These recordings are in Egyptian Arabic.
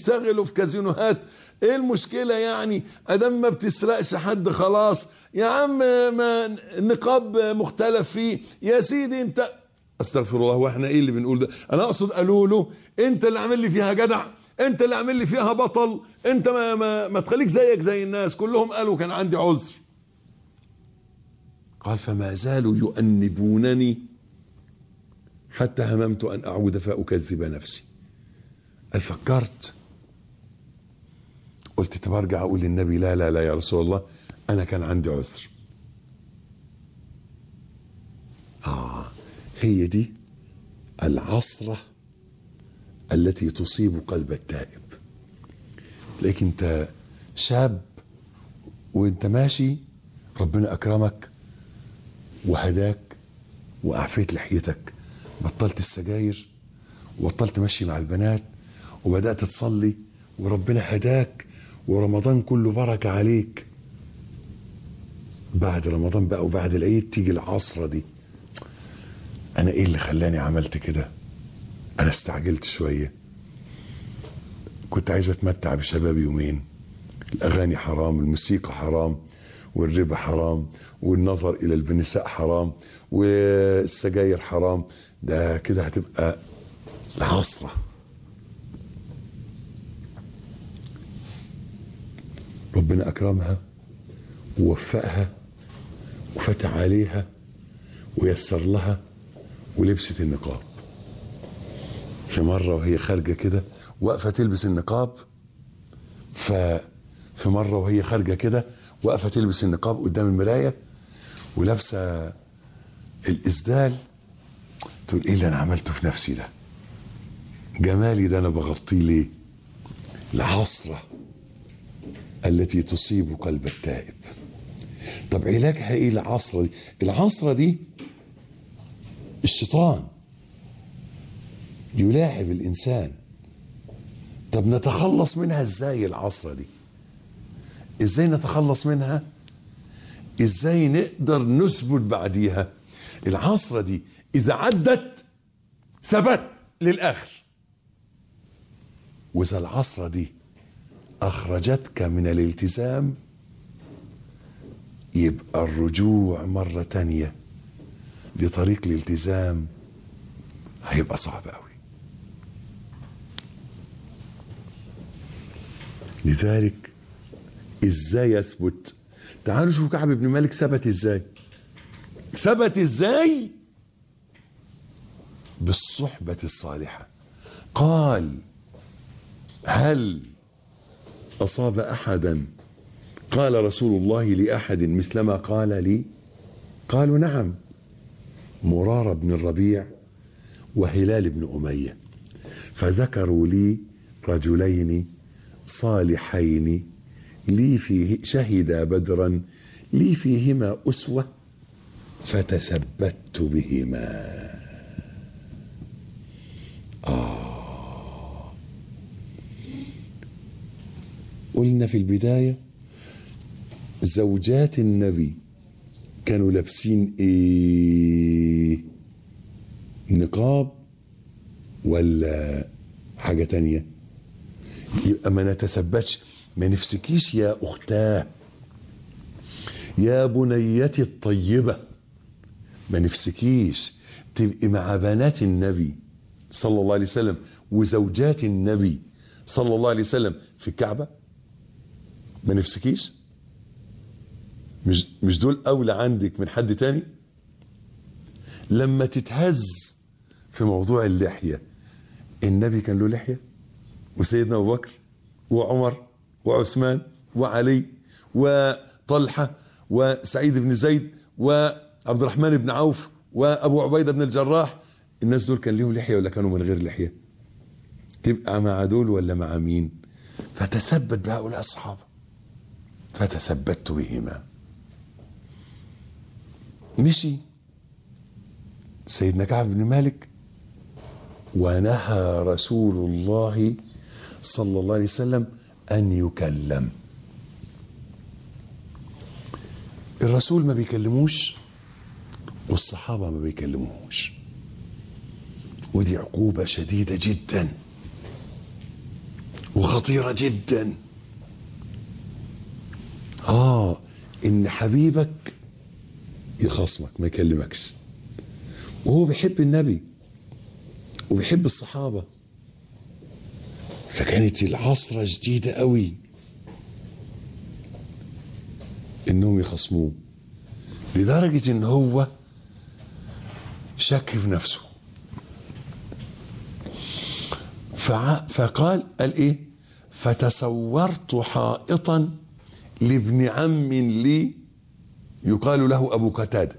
بيشتغلوا في كازينوهات ايه المشكلة يعني ادام ما بتسرقش حد خلاص يا عم ما النقاب مختلف فيه يا سيدي انت استغفر الله واحنا ايه اللي بنقول ده انا اقصد قالوا له انت اللي عامل لي فيها جدع انت اللي عامل لي فيها بطل انت ما, ما, ما تخليك زيك زي الناس كلهم قالوا كان عندي عذر قال فما زالوا يؤنبونني حتى هممت ان اعود فاكذب نفسي قال فكرت قلت طب ارجع اقول للنبي لا لا لا يا رسول الله انا كان عندي عذر اه هي دي العصره التي تصيب قلب التائب لكن انت شاب وانت ماشي ربنا اكرمك وهداك واعفيت لحيتك بطلت السجاير وبطلت مشي مع البنات وبدات تصلي وربنا هداك ورمضان كله بركه عليك بعد رمضان بقى وبعد العيد تيجي العصره دي انا ايه اللي خلاني عملت كده انا استعجلت شويه كنت عايز اتمتع بشبابي يومين الاغاني حرام الموسيقى حرام والربا حرام والنظر الى النساء حرام والسجاير حرام ده كده هتبقى العصره ربنا اكرمها ووفقها وفتح عليها ويسر لها ولبست النقاب في مرة وهي خارجة كده واقفة تلبس النقاب ف في مرة وهي خارجة كده واقفة تلبس النقاب قدام المراية ولابسة الإسدال تقول إيه اللي أنا عملته في نفسي ده جمالي ده أنا بغطيه ليه العصرة التي تصيب قلب التائب طب علاجها ايه العصرة دي العصرة دي الشيطان يلاعب الانسان طب نتخلص منها ازاي العصرة دي ازاي نتخلص منها ازاي نقدر نثبت بعديها العصرة دي اذا عدت ثبت للاخر واذا العصرة دي اخرجتك من الالتزام يبقى الرجوع مرة تانية لطريق الالتزام هيبقى صعب قوي لذلك ازاي يثبت تعالوا شوفوا كعب بن مالك ثبت ازاي ثبت ازاي بالصحبة الصالحة قال هل أصاب أحدا قال رسول الله لأحد مثلما قال لي قالوا نعم مرار بن الربيع وهلال بن أمية فذكروا لي رجلين صالحين لي فيه شهدا بدرا لي فيهما أسوة فتثبت بهما آه قلنا في البداية زوجات النبي كانوا لابسين ايه نقاب ولا حاجة تانية يبقى ما نتثبتش ما نفسكيش يا أختاه يا بنيتي الطيبة ما نفسكيش تبقي مع بنات النبي صلى الله عليه وسلم وزوجات النبي صلى الله عليه وسلم في الكعبة ما نفسكيش مش مش دول أولى عندك من حد تاني لما تتهز في موضوع اللحية النبي كان له لحية وسيدنا أبو بكر وعمر وعثمان وعلي وطلحة وسعيد بن زيد وعبد الرحمن بن عوف وأبو عبيدة بن الجراح الناس دول كان ليهم لحية ولا كانوا من غير لحية تبقى مع دول ولا مع مين فتثبت بهؤلاء الصحابة فتثبت بهما مشي سيدنا كعب بن مالك ونهى رسول الله صلى الله عليه وسلم ان يكلم الرسول ما بيكلموش والصحابه ما بيكلموش ودي عقوبه شديده جدا وخطيرة جدا اه ان حبيبك يخاصمك ما يكلمكش وهو بيحب النبي وبيحب الصحابة فكانت العصرة جديدة قوي انهم يخصموه لدرجة ان هو شك في نفسه فع- فقال قال ايه فتصورت حائطا لابن عم لي يقال له ابو قتاده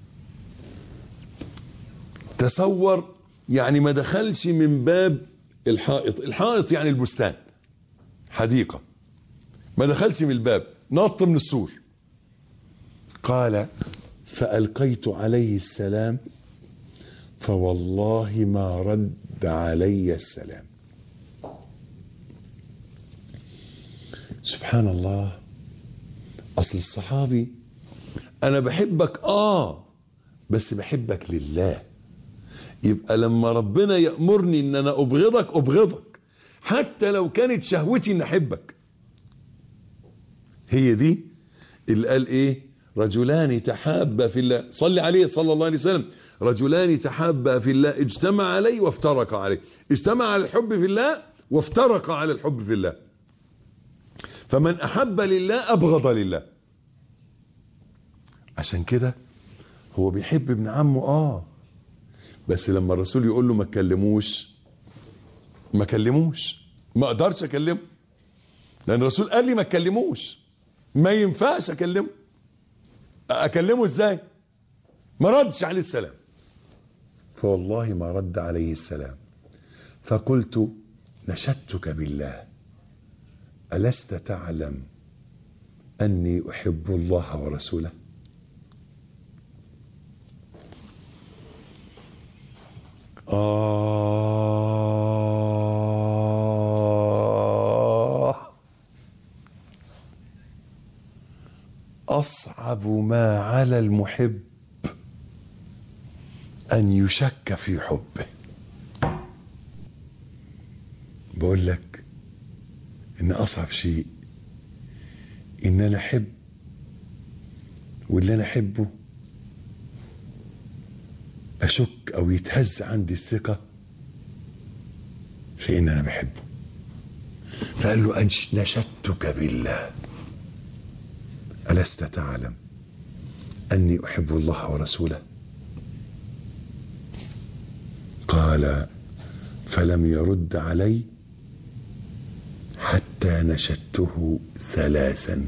تصور يعني ما دخلش من باب الحائط الحائط يعني البستان حديقه ما دخلش من الباب نط من السور قال فالقيت عليه السلام فوالله ما رد علي السلام سبحان الله اصل الصحابي انا بحبك اه بس بحبك لله يبقى لما ربنا يأمرني ان انا ابغضك ابغضك حتى لو كانت شهوتي ان احبك هي دي اللي قال ايه رجلان تحابا في الله صلي عليه صلى الله عليه وسلم رجلان تحابا في الله اجتمع عليه وافترق عليه اجتمع على الحب في الله وافترق على الحب في الله فمن احب لله ابغض لله عشان كده هو بيحب ابن عمه اه بس لما الرسول يقول له ما تكلموش ما كلموش ما اقدرش اكلمه لان الرسول قال لي ما تكلموش ما ينفعش اكلمه اكلمه ازاي ما ردش عليه السلام فوالله ما رد عليه السلام فقلت نشدتك بالله ألست تعلم أني أحب الله ورسوله آه أصعب ما على المحب أن يشك في حبه بقول لك إن أصعب شيء إن أنا أحب واللي أنا أحبه أشك أو يتهز عندي الثقة في إن أنا بحبه فقال له أنش نشدتك بالله ألست تعلم أني أحب الله ورسوله قال فلم يرد علي حتى نشدته ثلاثا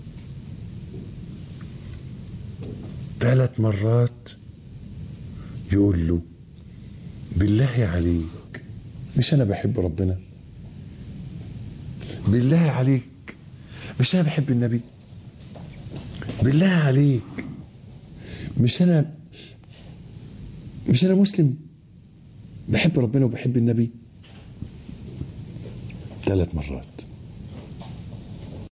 ثلاث مرات يقول له بالله عليك مش انا بحب ربنا بالله عليك مش انا بحب النبي بالله عليك مش انا مش انا مسلم بحب ربنا وبحب النبي ثلاث مرات